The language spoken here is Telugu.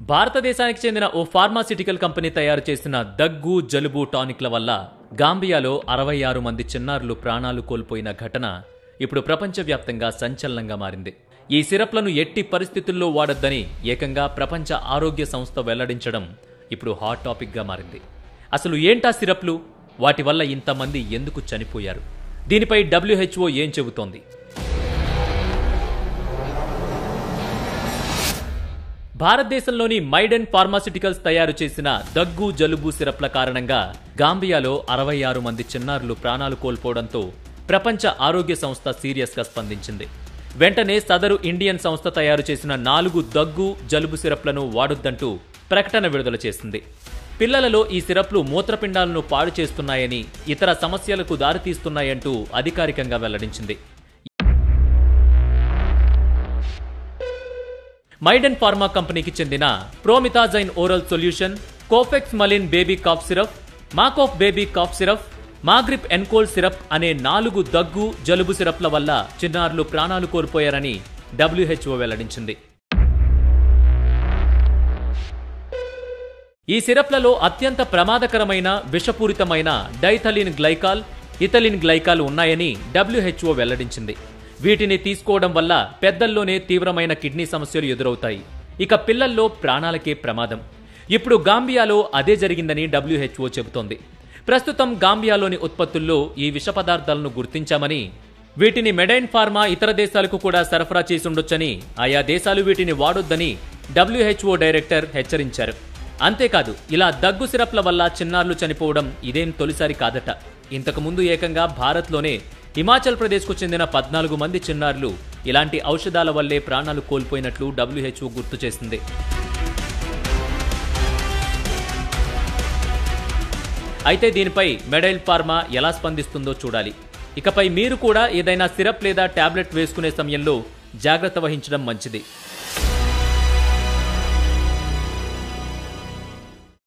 భారతదేశానికి చెందిన ఓ ఫార్మాసిటికల్ కంపెనీ తయారు చేసిన దగ్గు జలుబు టానిక్ల వల్ల గాంబియాలో అరవై ఆరు మంది చిన్నారులు ప్రాణాలు కోల్పోయిన ఘటన ఇప్పుడు ప్రపంచవ్యాప్తంగా సంచలనంగా మారింది ఈ సిరప్లను ఎట్టి పరిస్థితుల్లో వాడొద్దని ఏకంగా ప్రపంచ ఆరోగ్య సంస్థ వెల్లడించడం ఇప్పుడు హాట్ టాపిక్గా మారింది అసలు ఏంటా సిరప్లు వాటి వల్ల ఇంతమంది ఎందుకు చనిపోయారు దీనిపై డబ్ల్యూహెచ్ఓ ఏం చెబుతోంది భారతదేశంలోని మైడెన్ ఫార్మాసిటికల్స్ తయారు చేసిన దగ్గు జలుబు సిరప్ల కారణంగా గాంబియాలో అరవై ఆరు మంది చిన్నారులు ప్రాణాలు కోల్పోవడంతో ప్రపంచ ఆరోగ్య సంస్థ సీరియస్గా స్పందించింది వెంటనే సదరు ఇండియన్ సంస్థ తయారు చేసిన నాలుగు దగ్గు జలుబు సిరప్లను వాడొద్దంటూ ప్రకటన విడుదల చేసింది పిల్లలలో ఈ సిరప్లు మూత్రపిండాలను పాడు చేస్తున్నాయని ఇతర సమస్యలకు దారితీస్తున్నాయంటూ అధికారికంగా వెల్లడించింది మైడెన్ ఫార్మా కంపెనీకి చెందిన promethazine oral solution Kofexmalin baby cough syrup Makoff baby cough syrup Magrip N Cold syrup అనే నాలుగు దగ్గు జలుబు సిరప్ల వల్ల చిన్నారులు ప్రాణాలు కోల్పోయారని డబ్ల్యూహెచ్ఓ వెల్లడించింది ఈ సిరప్లలో అత్యంత ప్రమాదకరమైన విషపూరితమైన డైథలిన్ గ్లైకాల్ ఇథలిన్ గ్లైకాల్ ఉన్నాయని డబ్ల్యూహెచ్ఓ వెల్లడించింది వీటిని తీసుకోవడం వల్ల పెద్దల్లోనే తీవ్రమైన కిడ్నీ సమస్యలు ఎదురవుతాయి ఇక పిల్లల్లో ప్రాణాలకే ప్రమాదం ఇప్పుడు గాంబియాలో అదే జరిగిందని డబ్ల్యూహెచ్ఓ చెబుతోంది ప్రస్తుతం గాంబియాలోని ఉత్పత్తుల్లో ఈ విష పదార్థాలను గుర్తించామని వీటిని మెడైన్ ఫార్మా ఇతర దేశాలకు కూడా సరఫరా చేసుండొచ్చని ఆయా దేశాలు వీటిని వాడొద్దని డబ్ల్యూహెచ్ఓ డైరెక్టర్ హెచ్చరించారు అంతేకాదు ఇలా దగ్గు సిరప్ల వల్ల చిన్నారులు చనిపోవడం ఇదేం తొలిసారి కాదట ఇంతకు ముందు ఏకంగా భారత్లోనే హిమాచల్ ప్రదేశ్కు చెందిన పద్నాలుగు మంది చిన్నారులు ఇలాంటి ఔషధాల వల్లే ప్రాణాలు కోల్పోయినట్లు డబ్ల్యూహెచ్ఓ గుర్తు చేసింది అయితే దీనిపై మెడైల్ ఫార్మా ఎలా స్పందిస్తుందో చూడాలి ఇకపై మీరు కూడా ఏదైనా సిరప్ లేదా టాబ్లెట్ వేసుకునే సమయంలో జాగ్రత్త వహించడం మంచిది